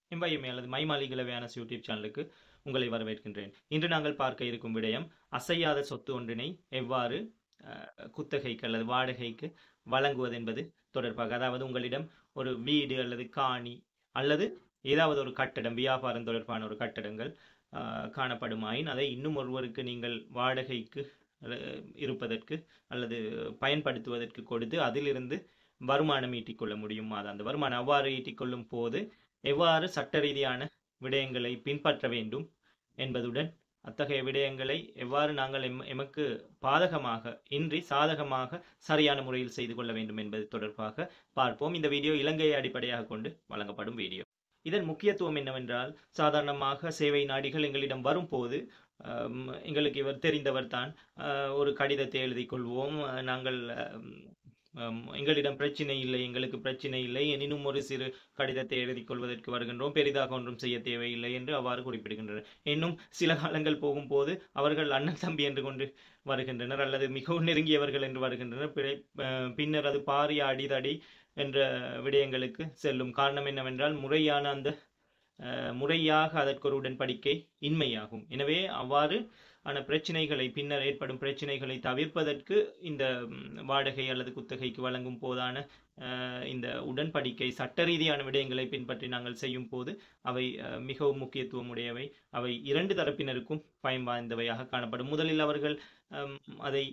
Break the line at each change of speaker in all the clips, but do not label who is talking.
எம்பாயுமே அல்லது மைமாலிகளவையான யூடியூப் சேனலுக்கு உங்களை வரவேற்கின்றேன் இன்று நாங்கள் பார்க்க இருக்கும் விடயம் அசையாத சொத்து ஒன்றினை எவ்வாறு அஹ், குத்தகைக்கு அல்லது வாடகைக்கு வழங்குவது என்பது தொடர்பாக அதாவது உங்களிடம் ஒரு வீடு அல்லது காணி அல்லது ஏதாவது ஒரு கட்டடம் வியாபாரம் தொடர்பான ஒரு கட்டடங்கள் அஹ், காணப்படுமாயின் அதை இன்னும் ஒருவருக்கு நீங்கள் வாடகைக்கு அஹ், இருப்பதற்கு அல்லது பயன்படுத்துவதற்கு கொடுத்து அதிலிருந்து வருமானம் ஈட்டிக்கொள்ள முடியும் அது அந்த வருமானம் அவ்வாறு ஈட்டிக்கொள்ளும் போது எவ்வாறு சட்ட ரீதியான விடயங்களை பின்பற்ற வேண்டும் என்பதுடன் அத்தகைய விடயங்களை எவ்வாறு நாங்கள் எம் எமக்கு பாதகமாக இன்றி சாதகமாக சரியான முறையில் செய்து கொள்ள வேண்டும் என்பது தொடர்பாக பார்ப்போம் இந்த வீடியோ இலங்கையை அடிப்படையாக கொண்டு வழங்கப்படும் வீடியோ இதன் முக்கியத்துவம் என்னவென்றால் சாதாரணமாக சேவை நாடிகள் எங்களிடம் வரும்போது ஆம், எங்களுக்கு இவர் தெரிந்தவர் தான் ஒரு கடிதத்தை எழுதிக் கொள்வோம் அஹ், நாங்கள் ஆம், ஆம், எங்களிடம் பிரச்சனை இல்லை எங்களுக்கு பிரச்சனை இல்லை எனினும் ஒரு சிறு கடிதத்தை எழுதிக் கொள்வதற்கு வருகின்றோம் பெரிதாக ஒன்றும் செய்ய தேவையில்லை என்று அவ்வாறு குறிப்பிடுகின்றனர் இன்னும் சில காலங்கள் போகும்போது அவர்கள் அண்ணன் தம்பி என்று கொண்டு வருகின்றனர் அல்லது மிகவும் நெருங்கியவர்கள் என்று வருகின்றனர் பிறை- அஹ், பின்னர் அது பாரிய அடிதடி என்ற விடயங்களுக்கு செல்லும் காரணம் என்னவென்றால் முறையான அந்த அஹ், முறையாக அதற்கு ஒரு உடன்படிக்கை இன்மையாகும் எனவே அவ்வாறு ஆன பிரச்சனைகளை பின்னர் ஏற்படும் பிரச்சனைகளை தவிர்ப்பதற்கு இந்த ம், வாடகை அல்லது குத்தகைக்கு வழங்கும் போதான அஹ், இந்த உடன்படிக்கை சட்ட ரீதியான விடயங்களை பின்பற்றி நாங்கள் செய்யும் போது அவை அஹ், மிகவும் முக்கியத்துவம் உடையவை அவை இரண்டு தரப்பினருக்கும் பயன் வாய்ந்தவையாக காணப்படும் முதலில் அவர்கள் அம், அதை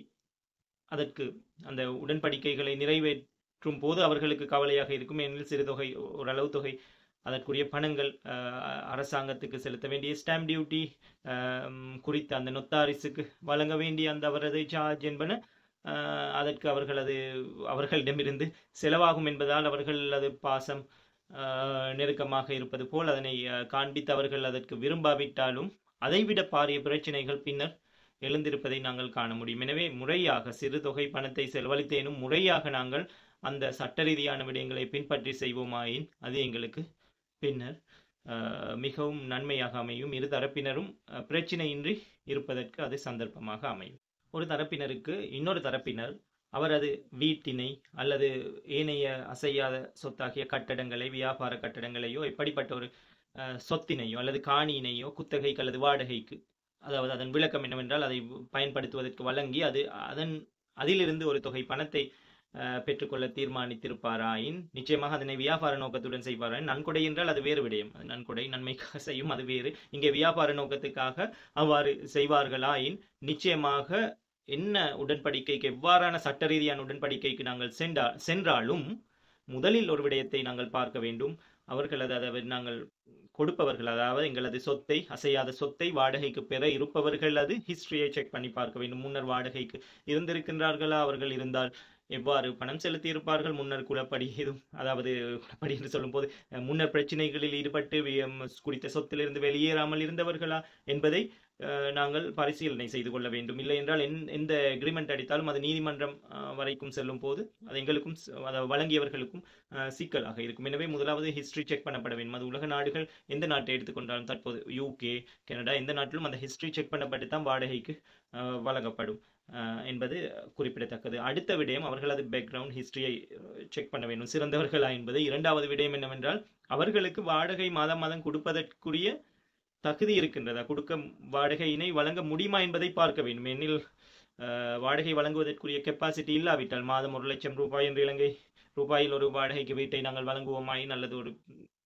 அதற்கு அந்த உடன்படிக்கைகளை நிறைவேற்றும் போது அவர்களுக்கு கவலையாக இருக்கும் ஏனெனில் சிறு தொகை ஓரளவு தொகை அதற்குரிய பணங்கள் அஹ், அரசாங்கத்துக்கு செலுத்த வேண்டிய ஸ்டாம்ப் டியூட்டி குறித்த அந்த நொத்தாரிசுக்கு வழங்க வேண்டிய அந்த அவரது சார்ஜ் என்பன அஹ், அதற்கு அவர்கள் அது அவர்களிடமிருந்து செலவாகும் என்பதால் அவர்கள் அது பாசம் அஹ், நெருக்கமாக இருப்பது போல் அதனை அஹ், காண்பித்து அவர்கள் அதற்கு விரும்பாவிட்டாலும் அதைவிட பாரிய பிரச்சனைகள் பின்னர் எழுந்திருப்பதை நாங்கள் காண முடியும் எனவே முறையாக சிறு தொகை பணத்தை செலவழித்தேனும் முறையாக நாங்கள் அந்த சட்ட ரீதியான விடயங்களை பின்பற்றி செய்வோமாயின் அது எங்களுக்கு பின்னர் அஹ், மிகவும் நன்மையாக அமையும் இரு தரப்பினரும் அஹ், பிரச்சினையின்றி இருப்பதற்கு அது சந்தர்ப்பமாக அமையும் ஒரு தரப்பினருக்கு இன்னொரு தரப்பினர் அவரது வீட்டினை அல்லது ஏனைய அசையாத சொத்தாகிய கட்டடங்களை வியாபார கட்டடங்களையோ எப்படிப்பட்ட ஒரு அஹ், சொத்தினையோ அல்லது காணியினையோ குத்தகைக்கு அல்லது வாடகைக்கு அதாவது அதன் விளக்கம் என்னவென்றால் அதை பயன்படுத்துவதற்கு வழங்கி அது அதன் அதிலிருந்து ஒரு தொகை பணத்தை அஹ், பெற்றுக்கொள்ள தீர்மானித்திருப்பாராயின் நிச்சயமாக அதனை வியாபார நோக்கத்துடன் செய்வாராயின் நன்கொடை என்றால் அது வேறு விடயம் அது நன்கொடை நன்மைக்காக செய்யும் அது வேறு இங்கே வியாபார நோக்கத்துக்காக அவ்வாறு செய்வார்களாயின் நிச்சயமாக என்ன உடன்படிக்கைக்கு எவ்வாறான சட்ட ரீதியான உடன்படிக்கைக்கு நாங்கள் சென்றா சென்றாலும் முதலில் ஒரு விடயத்தை நாங்கள் பார்க்க வேண்டும் அவர்கள் அது அதாவது நாங்கள் கொடுப்பவர்கள் அதாவது எங்களது சொத்தை அசையாத சொத்தை வாடகைக்கு பெற இருப்பவர்கள் அது ஹிஸ்டரியை செக் பண்ணி பார்க்க வேண்டும் முன்னர் வாடகைக்கு இருந்திருக்கின்றார்களா அவர்கள் இருந்தால் எவ்வாறு பணம் செலுத்தி இருப்பார்கள் முன்னர் குலப்படி எதுவும் அதாவது குலப்படி என்று சொல்லும்போது அஹ், முன்னர் பிரச்சனைகளில் ஈடுபட்டு வி- எம், குறித்த சொத்திலிருந்து வெளியேறாமல் இருந்தவர்களா என்பதை அஹ், நாங்கள் பரிசீலனை செய்து கொள்ள வேண்டும் இல்லை என்றால் எந்- எந்த எக்ரிமெண்ட் அடித்தாலும் அது நீதிமன்றம் அஹ், வரைக்கும் செல்லும் போது அது எங்களுக்கும் ச- அதாவது வழங்கியவர்களுக்கும் அஹ், சிக்கலாக இருக்கும் எனவே முதலாவது ஹிஸ்டரி செக் பண்ணப்பட வேண்டும் அது உலக நாடுகள் எந்த நாட்டை எடுத்துக்கொண்டாலும் தற்போது யூகே கனடா எந்த நாட்டிலும் அந்த ஹிஸ்டரி செக் பண்ணப்பட்டு தான் வாடகைக்கு அஹ், வழங்கப்படும் அஹ், என்பது குறிப்பிடத்தக்கது அடுத்த விடயம் அவர்களது பேக்ரவுண்ட் ஹிஸ்டரியை செக் பண்ண வேண்டும் சிறந்தவர்களா என்பது இரண்டாவது விடயம் என்னவென்றால் அவர்களுக்கு வாடகை மாதம் மாதம் கொடுப்பதற்குரிய தகுதி இருக்கின்றதா கொடுக்க வாடகையினை வழங்க முடியுமா என்பதை பார்க்க வேண்டும் எனில் அஹ், வாடகை வழங்குவதற்குரிய கெப்பாசிட்டி இல்லாவிட்டால் மாதம் ஒரு லட்சம் ரூபாய் என்று இலங்கை ரூபாயில் ஒரு வாடகைக்கு வீட்டை நாங்கள் வழங்குவோமாயின் அல்லது ஒரு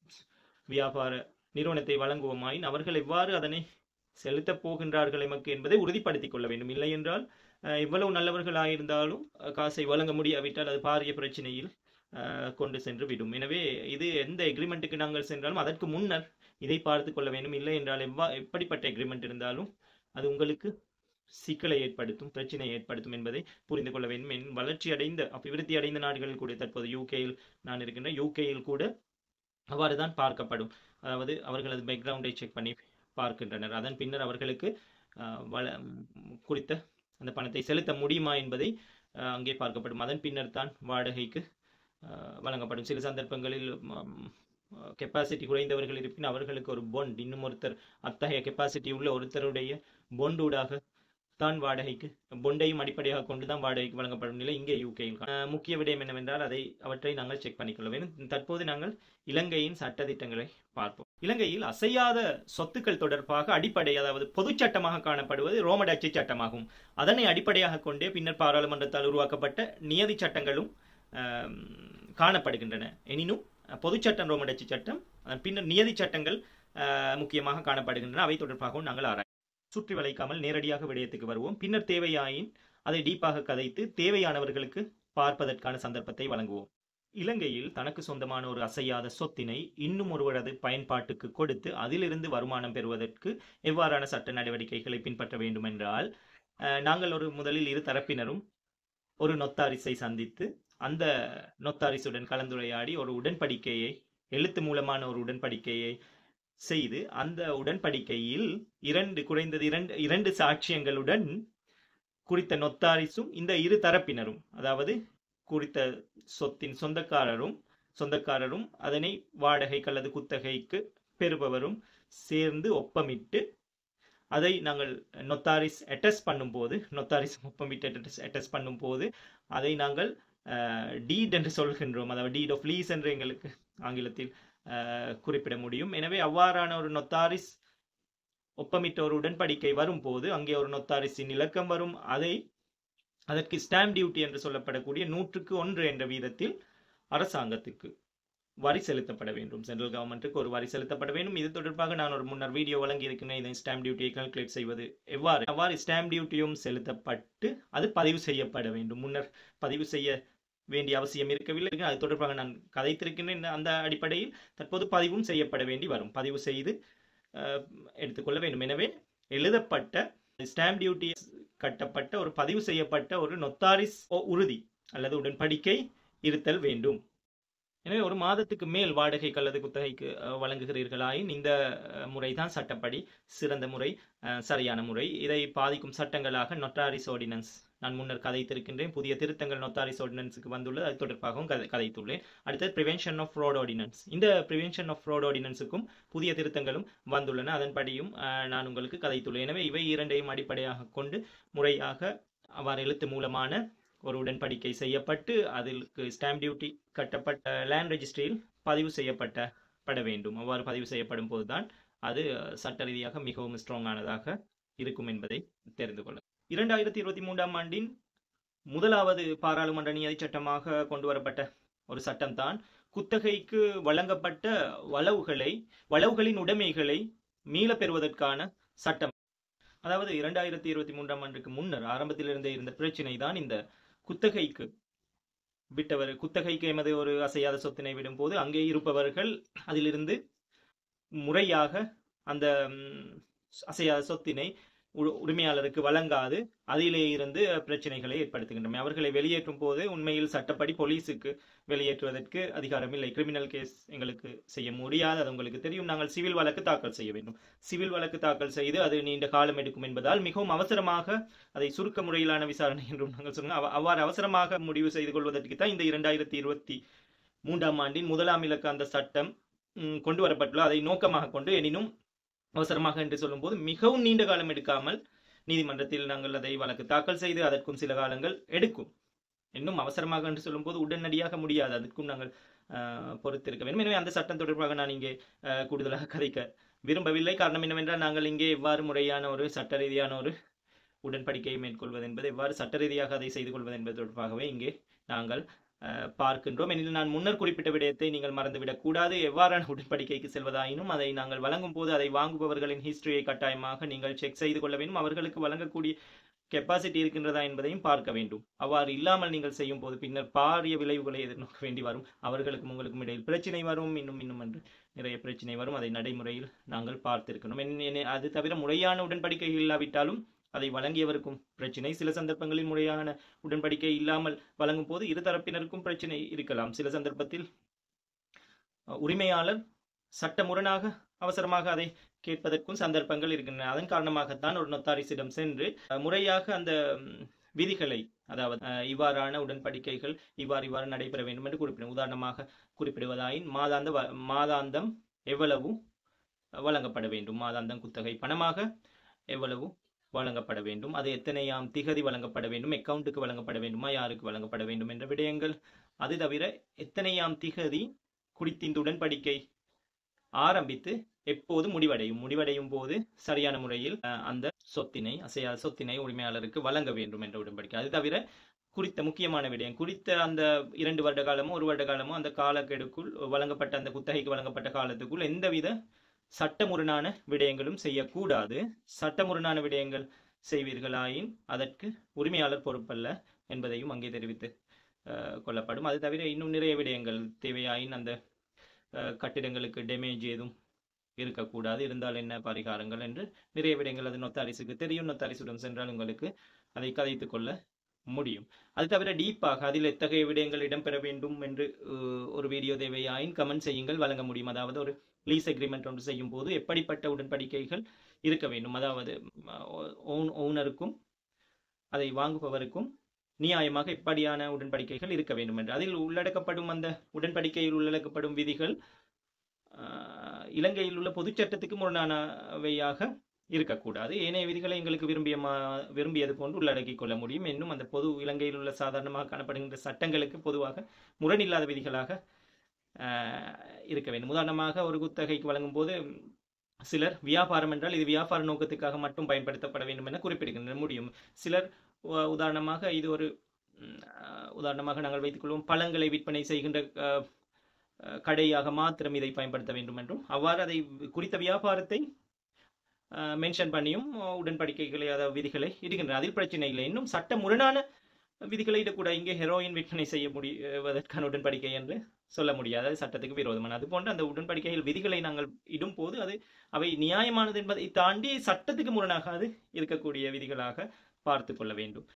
வியாபார நிறுவனத்தை வழங்குவோமாயின் அவர்கள் எவ்வாறு அதனை செலுத்தப் போகின்றார்கள் எமக்கு என்பதை உறுதிப்படுத்திக் கொள்ள வேண்டும் இல்லை என்றால் அஹ், எவ்வளவு நல்லவர்களாயிருந்தாலும் அஹ், காசை வழங்க முடியாவிட்டால் அது பாரிய பிரச்சனையில் அஹ், கொண்டு சென்று விடும் எனவே இது எந்த எக்ரிமெண்ட்டுக்கு நாங்கள் சென்றாலும் அதற்கு முன்னர் இதை பார்த்து கொள்ள வேண்டும் இல்லை என்றால் எவ்வா எப்படிப்பட்ட எக்ரிமெண்ட் இருந்தாலும் அது உங்களுக்கு சிக்கலை ஏற்படுத்தும் பிரச்சனை ஏற்படுத்தும் என்பதை புரிந்து கொள்ள வேண்டும் என் வளர்ச்சி அடைந்த அபிவிருத்தி அடைந்த நாடுகளில் கூட தற்போது யூகேயில் நான் இருக்கின்ற யூகேயில் கூட அவ்வாறு தான் பார்க்கப்படும் அதாவது அவர்களது பேக்ரவுண்டை செக் பண்ணி பார்க்கின்றனர் அதன் பின்னர் அவர்களுக்கு அஹ், வள ம், குறித்த அந்த பணத்தை செலுத்த முடியுமா என்பதை அஹ், அங்கே பார்க்கப்படும் அதன் பின்னர் தான் வாடகைக்கு அஹ், வழங்கப்படும் சில சந்தர்ப்பங்களில் கெப்பாசிட்டி குறைந்தவர்கள் இருப்பின் அவர்களுக்கு ஒரு பொண்ட் இன்னும் ஒருத்தர் அத்தகைய கெப்பாசிட்டி உள்ள ஒருத்தருடைய பொண்டூடாக தான் வாடகைக்கு பொண்டையும் அடிப்படையாக கொண்டு தான் வாடகைக்கு வழங்கப்படும் நிலை இங்கே யூகேயில் முக்கிய விடயம் என்னவென்றால் அதை அவற்றை நாங்கள் செக் பண்ணிக்கொள்ள வேண்டும் தற்போது நாங்கள் இலங்கையின் சட்ட திட்டங்களை பார்ப்போம் இலங்கையில் அசையாத சொத்துக்கள் தொடர்பாக அடிப்படை அதாவது பொது சட்டமாக காணப்படுவது ரோமடச்சு சட்டமாகும் அதனை அடிப்படையாக கொண்டே பின்னர் பாராளுமன்றத்தால் உருவாக்கப்பட்ட நியதி சட்டங்களும் ஆம், காணப்படுகின்றன எனினும் பொது சட்டம் ரோமடச்சு சட்டம் அதன் பின்னர் நியதி சட்டங்கள் ஆஹ், முக்கியமாக காணப்படுகின்றன அவை தொடர்பாகவும் நாங்கள் ஆராய் சுற்றி வளைக்காமல் நேரடியாக விடயத்துக்கு வருவோம் பின்னர் தேவையாயின் அதை டீப்பாக கதைத்து தேவையானவர்களுக்கு பார்ப்பதற்கான சந்தர்ப்பத்தை வழங்குவோம் இலங்கையில் தனக்கு சொந்தமான ஒரு அசையாத சொத்தினை இன்னும் ஒருவரது பயன்பாட்டுக்கு கொடுத்து அதிலிருந்து வருமானம் பெறுவதற்கு எவ்வாறான சட்ட நடவடிக்கைகளை பின்பற்ற வேண்டும் என்றால் அஹ், நாங்கள் ஒரு முதலில் இரு தரப்பினரும் ஒரு நொத்தாரிசை சந்தித்து அந்த நொத்தாரிசுடன் கலந்துரையாடி ஒரு உடன்படிக்கையை எழுத்து மூலமான ஒரு உடன்படிக்கையை செய்து அந்த உடன்படிக்கையில் இரண்டு குறைந்தது இரண்டு இரண்டு சாட்சியங்களுடன் குறித்த நொத்தாரிசும் இந்த இரு தரப்பினரும் அதாவது குறித்த சொத்தின் சொந்தக்காரரும் சொந்தக்காரரும் அதனை வாடகைக்கு அல்லது குத்தகைக்கு பெறுபவரும் சேர்ந்து ஒப்பமிட்டு அதை நாங்கள் நொத்தாரிஸ் அட்டஸ்ட் பண்ணும்போது நொத்தாரிஸ் ஒப்பமிட்டு அட்டஸ்ட் அட்டஸ்ட் பண்ணும்போது அதை நாங்கள் டீட் என்று சொல்கின்றோம் அதாவது டீட் ஆஃப் லீஸ் என்று எங்களுக்கு ஆங்கிலத்தில் அஹ், குறிப்பிட முடியும் எனவே அவ்வாறான ஒரு நொத்தாரிஸ் ஒப்பமிட்ட ஒரு உடன்படிக்கை வரும்போது அங்கே ஒரு நொத்தாரிசின் இலக்கம் வரும் அதை அதற்கு ஸ்டாம்ப் டியூட்டி என்று சொல்லப்படக்கூடிய நூற்றுக்கு ஒன்று என்ற வீதத்தில் அரசாங்கத்துக்கு வரி செலுத்தப்பட வேண்டும் சென்ட்ரல் கவர்மெண்ட்டுக்கு ஒரு வரி செலுத்தப்பட வேண்டும் இது தொடர்பாக நான் ஒரு முன்னர் வீடியோ வழங்கி இருக்கின்றேன் இதை ஸ்டாம்ப் டியூட்டியை கால்குலேட் செய்வது எவ்வாறு அவ்வாறு ஸ்டாம்ப் டியூட்டியும் செலுத்தப்பட்டு அது பதிவு செய்யப்பட வேண்டும் முன்னர் பதிவு செய்ய வேண்டிய அவசியம் இருக்கவில்லை அது தொடர்பாக நான் கதைத்திருக்கின்றேன் அந்த அடிப்படையில் தற்போது பதிவும் செய்யப்பட வேண்டி வரும் பதிவு செய்து அஹ், எடுத்துக்கொள்ள வேண்டும் எனவே எழுதப்பட்ட ஸ்டாம்ப் டியூட்டி கட்டப்பட்ட ஒரு பதிவு செய்யப்பட்ட ஒரு நொத்தாரிஸ் ஒ- உறுதி அல்லது உடன்படிக்கை இருத்தல் வேண்டும் எனவே ஒரு மாதத்துக்கு மேல் வாடகைக்கு அல்லது குத்தகைக்கு அஹ், வழங்குகிறீர்களாயின் இந்த அஹ், முறைதான் சட்டப்படி சிறந்த முறை அஹ், சரியான முறை இதை பாதிக்கும் சட்டங்களாக நொட்டாரிஸ் ஆர்டினன்ஸ் நான் முன்னர் கதைத்திருக்கின்றேன் புதிய திருத்தங்கள் நொத்தாரிஸ் ஆர்டினன்ஸுக்கு வந்துள்ளது அது தொடர்பாகவும் கதை கதைத்துள்ளேன் அடுத்தது ப்ரிவென்ஷன் ஆஃப் ஃப்ராட் ஆர்டினன்ஸ் இந்த ப்ரிவென்ஷன் ஆஃப் ஃப்ராட் ஆர்டினன்ஸுக்கும் புதிய திருத்தங்களும் வந்துள்ளன அதன்படியும் அஹ், நான் உங்களுக்கு கதைத்துள்ளேன் எனவே இவை இரண்டையும் அடிப்படையாக கொண்டு முறையாக அவ்வாறு எழுத்து மூலமான ஒரு உடன்படிக்கை செய்யப்பட்டு அதற்கு ஸ்டாம்ப் டியூட்டி கட்டப்பட்ட லேண்ட் ரெஜிஸ்ட்ரியில் பதிவு செய்யப்பட்ட பட வேண்டும் அவ்வாறு பதிவு செய்யப்படும் போதுதான் அது அஹ், சட்ட ரீதியாக மிகவும் ஸ்ட்ராங்கானதாக இருக்கும் என்பதை தெரிந்து கொள்ள இரண்டாயிரத்தி இருபத்தி மூன்றாம் ஆண்டின் முதலாவது பாராளுமன்ற நியதி சட்டமாக கொண்டு வரப்பட்ட ஒரு சட்டம்தான் குத்தகைக்கு வழங்கப்பட்ட வளவுகளை வளவுகளின் உடைமைகளை மீளப் பெறுவதற்கான சட்டம் அதாவது இரண்டாயிரத்தி இருபத்தி மூன்றாம் ஆண்டுக்கு முன்னர் ஆரம்பத்திலிருந்தே இருந்த பிரச்சினை தான் இந்த குத்தகைக்கு விட்டவர் குத்தகைக்கு எமது ஒரு அசையாத சொத்தினை விடும்போது அங்கே இருப்பவர்கள் அதிலிருந்து முறையாக அந்த ம், அசையாத சொத்தினை உ- உரிமையாளருக்கு வழங்காது அதிலே இருந்து பிரச்சனைகளை ஏற்படுத்துகின்றன அவர்களை வெளியேற்றும் போது உண்மையில் சட்டப்படி போலீஸுக்கு வெளியேற்றுவதற்கு அதிகாரம் இல்லை கிரிமினல் கேஸ் எங்களுக்கு செய்ய முடியாது அது உங்களுக்கு தெரியும் நாங்கள் சிவில் வழக்கு தாக்கல் செய்ய வேண்டும் சிவில் வழக்கு தாக்கல் செய்து அது நீண்ட காலம் எடுக்கும் என்பதால் மிகவும் அவசரமாக அதை சுருக்க முறையிலான விசாரணை என்றும் நாங்கள் சொன்னோம் அவ- அவ்வாறு அவசரமாக முடிவு செய்து கொள்வதற்கு தான் இந்த இரண்டாயிரத்தி இருபத்தி மூன்றாம் ஆண்டின் முதலாம் இலக்க அந்த சட்டம் ம், கொண்டு வரப்பட்டுள்ள அதை நோக்கமாக கொண்டு எனினும் அவசரமாக என்று சொல்லும்போது மிகவும் நீண்ட காலம் எடுக்காமல் நீதிமன்றத்தில் நாங்கள் அதை வழக்கு தாக்கல் செய்து அதற்கும் சில காலங்கள் எடுக்கும் இன்னும் அவசரமாக என்று சொல்லும்போது உடனடியாக முடியாது அதற்கும் நாங்கள் ஆஹ், பொறுத்திருக்க வேண்டும் எனவே அந்த சட்டம் தொடர்பாக நான் இங்கே ஆஹ், கூடுதலாக கதைக்க விரும்பவில்லை காரணம் என்னவென்றால் நாங்கள் இங்கே எவ்வாறு முறையான ஒரு சட்ட ரீதியான ஒரு உடன்படிக்கையை மேற்கொள்வது என்பது எவ்வாறு சட்ட ரீதியாக அதை செய்து கொள்வது என்பது தொடர்பாகவே இங்கே நாங்கள் அஹ், பார்க்கின்றோம் எனில் நான் முன்னர் குறிப்பிட்ட விடயத்தை நீங்கள் மறந்துவிடக் கூடாது எவ்வாறான உடன்படிக்கைக்கு செல்வதாயினும் அதை நாங்கள் வழங்கும் போது அதை வாங்குபவர்களின் ஹிஸ்டரியை கட்டாயமாக நீங்கள் செக் செய்து கொள்ள வேண்டும் அவர்களுக்கு வழங்கக்கூடிய கெப்பாசிட்டி இருக்கின்றதா என்பதையும் பார்க்க வேண்டும் அவ்வாறு இல்லாமல் நீங்கள் செய்யும் போது பின்னர் பாரிய விளைவுகளை எதிர்நோக்க வேண்டி வரும் அவர்களுக்கும் உங்களுக்கும் இடையில் பிரச்சனை வரும் இன்னும் இன்னும் என்று நிறைய பிரச்சனை வரும் அதை நடைமுறையில் நாங்கள் பார்த்திருக்கணும் என்- என்- அது தவிர முறையான உடன்படிக்கை இல்லாவிட்டாலும் அதை வழங்கியவருக்கும் பிரச்சனை சில சந்தர்ப்பங்களில் முறையான உடன்படிக்கை இல்லாமல் வழங்கும் போது இரு தரப்பினருக்கும் பிரச்சனை இருக்கலாம் சில சந்தர்ப்பத்தில் அஹ், உரிமையாளர் சட்டமுரணாக அவசரமாக அதை கேட்பதற்கும் சந்தர்ப்பங்கள் இருக்கின்றன அதன் காரணமாகத்தான் ஒரு நொத்தாரிசிடம் சென்று அஹ், முறையாக அந்த ம், விதிகளை அதாவது அஹ், இவ்வாறான உடன்படிக்கைகள் இவ்வாறு இவ்வாறு நடைபெற வேண்டும் என்று குறிப்பிடும் உதாரணமாக குறிப்பிடுவதாயின் மாதாந்த வ- மாதாந்தம் எவ்வளவு வழங்கப்பட வேண்டும் மாதாந்தம் குத்தகை பணமாக எவ்வளவு வழங்கப்பட வேண்டும் அது எத்தனையாம் திகதி வழங்கப்பட வேண்டும் அக்கவுண்ட்டுக்கு வழங்கப்பட வேண்டுமா யாருக்கு வழங்கப்பட வேண்டும் என்ற விடயங்கள் அது தவிர எத்தனையாம் திகதி குறித்த இந்த உடன்படிக்கை ஆரம்பித்து எப்போது முடிவடையும் முடிவடையும் போது சரியான முறையில் அஹ், அந்த சொத்தினை அசையாத சொத்தினை உரிமையாளருக்கு வழங்க வேண்டும் என்ற உடன்படிக்கை அது தவிர குறித்த முக்கியமான விடயம் குறித்த அந்த இரண்டு வருட காலமோ ஒரு வருட காலமோ அந்த காலக்கெடுக்குள் வழங்கப்பட்ட அந்த குத்தகைக்கு வழங்கப்பட்ட காலத்துக்குள் எந்தவித சட்டமுரணான விடயங்களும் செய்யக்கூடாது சட்டமுரணான விடயங்கள் செய்வீர்களாயின் அதற்கு உரிமையாளர் பொறுப்பல்ல என்பதையும் அங்கே தெரிவித்து அஹ், கொள்ளப்படும் அது தவிர இன்னும் நிறைய விடயங்கள் தேவையாயின் அந்த அஹ், கட்டிடங்களுக்கு டேமேஜ் ஏதும் இருக்கக்கூடாது இருந்தால் என்ன பரிகாரங்கள் என்று நிறைய விடயங்கள் அது நொத்தாரிசுக்கு தெரியும் நொத்தாரிசுடன் சென்றால் உங்களுக்கு அதை கதைத்துக் கொள்ள முடியும் அது தவிர டீப்பாக அதில் எத்தகைய விடயங்கள் இடம்பெற வேண்டும் என்று அஹ், ஒரு வீடியோ தேவையாயின் கமெண்ட் செய்யுங்கள் வழங்க முடியும் அதாவது ஒரு லீஸ் அக்ரிமெண்ட் ஒன்று செய்யும் போது எப்படிப்பட்ட உடன்படிக்கைகள் இருக்க வேண்டும் அதாவது ஓனருக்கும் அதை வாங்குபவருக்கும் நியாயமாக இப்படியான உடன்படிக்கைகள் இருக்க வேண்டும் என்று அதில் உள்ளடக்கப்படும் அந்த உடன்படிக்கையில் உள்ளடக்கப்படும் விதிகள் ஆஹ், இலங்கையில் உள்ள பொதுச் சட்டத்துக்கு முரணானவையாக இருக்கக்கூடாது ஏனைய விதிகளை எங்களுக்கு விரும்பிய மா- விரும்பியது போன்று உள்ளடக்கிக் கொள்ள முடியும் இன்னும் அந்த பொது இலங்கையில் உள்ள சாதாரணமாக காணப்படுகின்ற சட்டங்களுக்கு பொதுவாக முரணில்லாத விதிகளாக ஆஹ், இருக்க வேண்டும் உதாரணமாக ஒரு குத்தகைக்கு வழங்கும் போது சிலர் வியாபாரம் என்றால் இது வியாபார நோக்கத்துக்காக மட்டும் பயன்படுத்தப்பட வேண்டும் என குறிப்பிடுகின்ற முடியும் சிலர் உ- உதாரணமாக இது ஒரு ம், ஆஹ், உதாரணமாக நாங்கள் வைத்துக்கொள்வோம் பழங்களை விற்பனை செய்கின்ற ஆஹ், ஆஹ், கடையாக மாத்திரம் இதை பயன்படுத்த வேண்டும் என்றும் அவ்வாறு அதை குறித்த வியாபாரத்தை மென்ஷன் பண்ணியும் அஹ், உடன்படிக்கைகளை அதாவது விதிகளை இடுகின்றன அதில் பிரச்சனை இல்லை இன்னும் சட்ட முரணான விதிகளை இடக்கூட இங்கே ஹெரோயின் விற்பனை செய்ய முடிவதற்கான உடன்படிக்கை என்று சொல்ல முடியாது அது சட்டத்துக்கு விரோதமான அது போன்ற அந்த உடன்படிக்கையில் விதிகளை நாங்கள் இடும் போது அது அவை நியாயமானது என்பதை தாண்டி சட்டத்துக்கு முரணாக அது இருக்கக்கூடிய விதிகளாக பார்த்து கொள்ள வேண்டும்